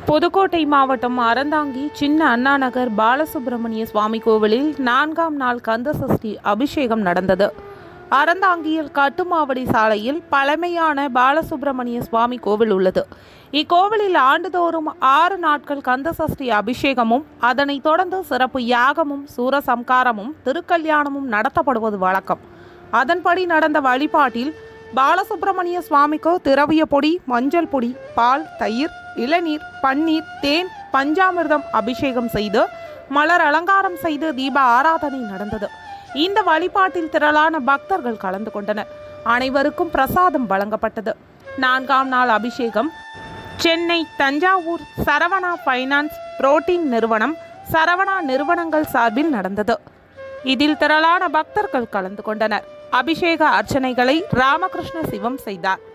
புதுக்கோட்டை மாவட்டம் அறந்தாங்கி சின்ன அண்ணா நகர் பாலசுப்பிரமணிய சுவாமி கோவிலில் நான்காம் நாள் கந்தசஷ்டி அபிஷேகம் நடந்தது அறந்தாங்கியில் கட்டுமாவடி சாலையில் பழமையான பாலசுப்பிரமணிய சுவாமி கோவில் உள்ளது இக்கோவிலில் ஆண்டுதோறும் ஆறு நாட்கள் கந்தசஷ்டி அபிஷேகமும் அதனைத் தொடர்ந்து சிறப்பு யாகமும் சூரசம்காரமும் திருக்கல்யாணமும் நடத்தப்படுவது வழக்கம் அதன்படி நடந்த வழிபாட்டில் பாலசுப்பிரமணிய சுவாமிக்கு திரவிய பொடி மஞ்சள் பொடி பால் தயிர் இளநீர் பன்னீர் தேன் பஞ்சாமிர்தம் அபிஷேகம் செய்து மலர் அலங்காரம் செய்து தீப ஆராதனை நடந்தது இந்த வழிபாட்டில் திரளான பக்தர்கள் கலந்து கொண்டனர் அனைவருக்கும் பிரசாதம் வழங்கப்பட்டது நான்காம் நாள் அபிஷேகம் சென்னை தஞ்சாவூர் சரவணா ஃபைனான்ஸ் புரோட்டீன் நிறுவனம் சரவணா நிறுவனங்கள் சார்பில் நடந்தது இதில் திரளான பக்தர்கள் கலந்து கொண்டனர் அபிஷேக அர்ச்சனைகளை ராமகிருஷ்ண சிவம் செய்தார்